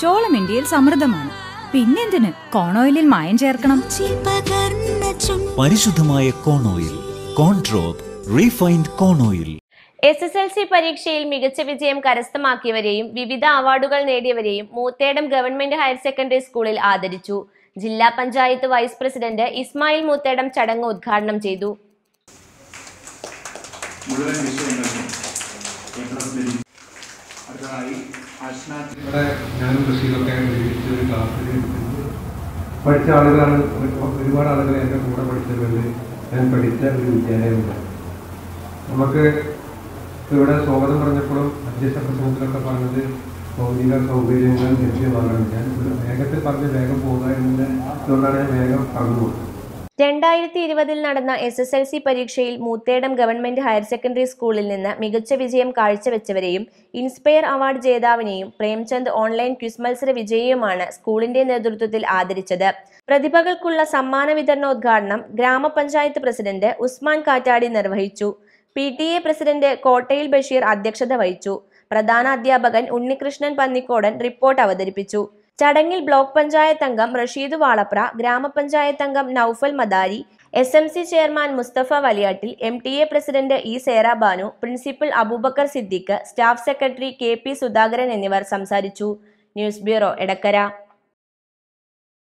ചോളം ഇന്ത്യയിൽ സമൃദ്ധമാണ് പിന്നെന്തിന് കോണോയിലിൽ മായം ചേർക്കണം പരിശുദ്ധമായ കോൺ ഓയിൽ കോൺട്രോപ്പ് refined corn oil S S L C പരീക്ഷയിൽ മികച്ച വിജയം കരസ്ഥമാക്കിയവരെയും വിവിധ അവാർഡുകൾ നേടിയവരെയും മൂത്തേടം ഗവൺമെന്റ് ഹയർ സെക്കൻഡറി സ്കൂളിൽ ആദരിച്ചു ജില്ലാ പഞ്ചായത്ത് വൈസ് പ്രസിഡന്റ് ഇസ്മായിൽ മൂത്തേടം ചടങ്ങ് ഉദ്ഘാടനം ചെയ്തു മുഴുവൻ വിഷയങ്ങൾക്കും എ പ്ലസ് ലഭിക്കും അടുത്തതായി അഷ്നാഥ് ഇവിടെ ഞാനും ബഷീറൊക്കെ ഒരുമിച്ച് ഒരു ക്ലാസ്സിൽ പഠിച്ച ആളുകളാണ് ഒരു- ഒരുപാട് ആളുകൾ എൻ്റെ കൂടെ പഠിച്ചവരുണ്ട് ഞാൻ പഠിച്ച ഒരു വിദ്യാലയമുണ്ട് നമുക്ക് ഇവിടെ സ്വാഗതം പറഞ്ഞപ്പോഴും അധ്യക്ഷ പ്രസംഗത്തിലൊക്കെ പറഞ്ഞത് ഭൗതിക സൗകര്യങ്ങൾ ലഭ്യമാകണം ഞാൻ ഇവിടെ വേഗത്തിൽ പറഞ്ഞ് വേഗം പോകുക എന്നതിന് അതുകൊണ്ടാണ് ഞാൻ വേഗം പറഞ്ഞു പോകുന്നത് രണ്ടായിരത്തി ഇരുപതിൽ നടന്ന എസ് എസ് എൽ സി പരീക്ഷയിൽ മൂത്തേടം ഗവൺമെന്റ് ഹയർ സെക്കൻഡറി സ്കൂളിൽ നിന്ന് മികച്ച വിജയം കാഴ്ചവെച്ചവരെയും ഇൻസ്പയർ അവാർഡ് ജേതാവിനെയും പ്രേംചന്ദ് ഓൺലൈൻ ക്വിസ് മത്സര വിജയിയുമാണ് സ്കൂളിന്റെ നേതൃത്വത്തിൽ ആദരിച്ചത് പ്രതിഭകൾക്കുള്ള സമ്മാന വിതരണോദ്ഘാടനം ഗ്രാമപഞ്ചായത്ത് പ്രസിഡന്റ് ഉസ്മാൻ കാറ്റാടി നിർവഹിച്ചു പി ടി എ പ്രസിഡന്റ് കോട്ടയിൽ ബഷീർ അധ്യക്ഷത വഹിച്ചു പ്രധാന അധ്യാപകൻ ഉണ്ണികൃഷ്ണൻ പന്നിക്കോടൻ റിപ്പോർട്ട് അവതരിപ്പിച്ചു ചടങ്ങിൽ ബ്ലോക്ക് പഞ്ചായത്ത് അംഗം റഷീദ് വാളപ്ര ഗ്രാമപഞ്ചായത്ത് അംഗം Noufal Madari S M C chairman Musthafa Valiyattil M T A president E Sera Banu principal Aboobacker Siddique staff secretary K P Sudhakaran എന്നിവർ സംസാരിച്ചു ന്യൂസ് ബ്യൂറോ എടക്കര